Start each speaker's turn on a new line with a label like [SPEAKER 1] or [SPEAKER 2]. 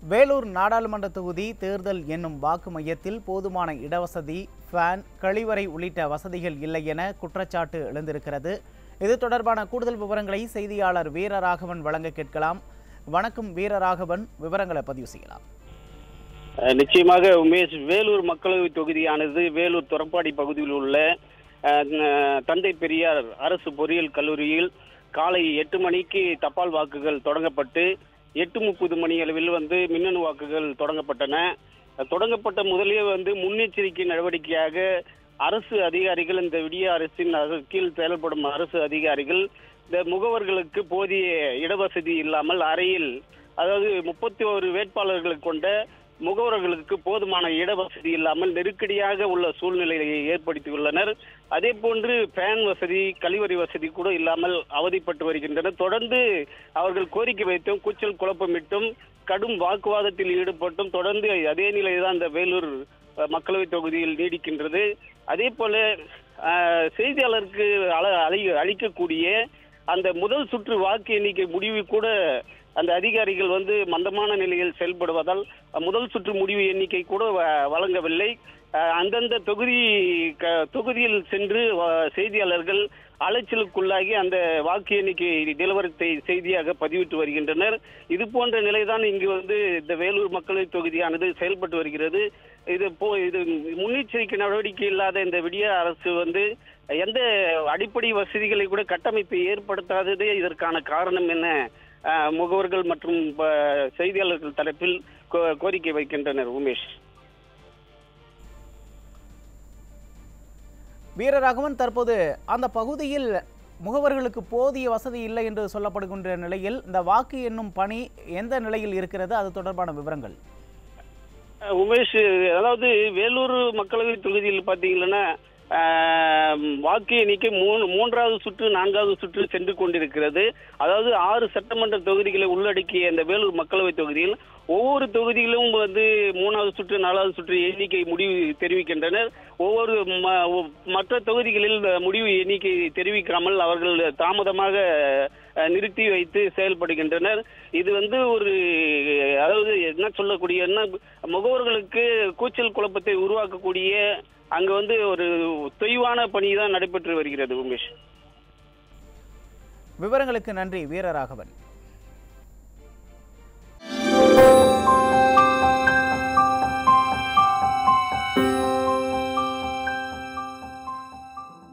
[SPEAKER 1] வேலூர் நாடாளுமன்ற தொகுதி தேர்தல் என்னும் வாக்கு மையத்தில் போதுமான இடவசதி ஃபேன் கழிவறை உள்ளிட்ட வசதிகள் இல்லை என குற்றச்சாட்டு எழுந்திருக்கிறது இது தொடர்பான கூடுதல் விவரங்களை செய்தியாளர் வீரராகவன் வழங்க கேட்கலாம் வணக்கம் வீரராகவன் விவரங்களை பதிவு செய்யலாம்
[SPEAKER 2] அஹ் நிச்சயமாக உமேஷ் வேலூர் மக்களவை தொகுதியானது வேலூர் துறப்பாடி பகுதியில் உள்ள அஹ், ந- தந்தை பெரியார் அரசு பொறியியல் கல்லூரியில் காலை எட்டு மணிக்கு தபால் வாக்குகள் தொடங்கப்பட்டு எட்டு முப்பது மணி அளவில் வந்து மின்னணு வாக்குகள் தொடங்கப்பட்டன அஹ், தொடங்கப்பட்ட முதலே வந்து முன்னெச்சரிக்கை நடவடிக்கையாக அரசு அதிகாரிகள் இந்த விடிய அரசின் அக- கீழ் செயல்படும் அரசு அதிகாரிகள் இந்த முகவர்களுக்கு போதிய இடவசதி இல்லாமல் அறையில் அதாவது முப்பத்தி ஒரு வேட்பாளர்களை கொண்ட முகவர்களுக்கு போதுமான இடவசதி இல்லாமல் நெருக்கடியாக உள்ள சூழ்நிலையை ஏற்படுத்தியுள்ளனர் அதே போன்று ஃபேன் வசதி கழிவறை வசதி கூட இல்லாமல் அவதிப்பட்டு வருகின்றனர் தொடர்ந்து அவர்கள் கோரிக்கை வைத்தும் கூச்சல் குழப்பமிட்டும் கடும் வாக்குவாதத்தில் ஈடுபட்டும் தொடர்ந்து அதே நிலைதான் இந்த வேலூர் அஹ், மக்களவை தொகுதியில் நீடிக்கின்றது அதே போல அஹ், செய்தியாளருக்கு அல- அளி- அளிக்கக்கூடிய அந்த முதல் சுற்று வாக்கு எண்ணிக்கை முடிவு கூட அந்த அதிகாரிகள் வந்து மந்தமான நிலையில் செயல்படுவதால் அஹ், முதல் சுற்று முடிவு எண்ணிக்கை கூட வ- வழங்கவில்லை அஹ், அந்தந்த தொகுதி க- தொகுதியில் சென்று வ- செய்தியாளர்கள் அலைச்சலுக்குள்ளாகி அந்த வாக்கு எண்ணிக்கை நிலவரத்தை செய்தியாக பதிவிட்டு வருகின்றனர் இது போன்ற நிலைதான் இங்கு வந்து இந்த வேலூர் மக்களவை தொகுதியானது செயல்பட்டு வருகிறது இது போ இது முன்னெச்சரிக்கை நடவடிக்கை இல்லாத இந்த விடிய அரசு வந்து எந்த அடிப்படை வசதிகளை கூட கட்டமைப்பை ஏற்படுத்தாததே இதற்கான காரணம் என்ன அஹ், முகவர்கள் மற்றும் அஹ், செய்தியாளர்கள் தரப்பில் கோ- கோரிக்கை வைக்கின்றனர் உமேஷ்
[SPEAKER 1] வீரராகவன் தற்போது அந்த பகுதியில் முகவர்களுக்கு போதிய வசதி இல்லை என்று சொல்லப்படுகின்ற நிலையில் இந்த வாக்கு எண்ணும் பணி எந்த நிலையில் இருக்கிறது அது தொடர்பான விவரங்கள்
[SPEAKER 2] அஹ் உமேஷ் அதாவது வேலூர் மக்களவை தொகுதியில் பார்த்தீங்கன்னா ஆஹ், வாக்கு எண்ணிக்கை மூணு மூன்றாவது சுற்று நான்காவது சுற்று சென்று கொண்டிருக்கிறது அதாவது ஆறு சட்டமன்ற தொகுதிகளை உள்ளடக்கிய இந்த வேலூர் மக்களவை தொகுதியில் ஒவ்வொரு தொகுதியிலும் வந்து மூணாவது சுற்று நாலாவது சுற்று எண்ணிக்கை முடிவு தெரிவிக்கின்றனர் ஒவ்வொரு ம- ஒ- மற்ற தொகுதிகளில் இந்த முடிவு எண்ணிக்கை தெரிவிக்காமல் அவர்கள் தாமதமாக அஹ், நிறுத்தி வைத்து செயல்படுகின்றனர் இது வந்து ஒரு அதாவது என்ன சொல்லக்கூடிய என்ன முகவர்களுக்கு கூச்சல் குழப்பத்தை உருவாக்கக்கூடிய அங்க வந்து ஒரு தொய்வான பணி தான் நடைபெற்று வருகிறது உமேஷ்
[SPEAKER 1] விவரங்களுக்கு நன்றி வீரராகவன்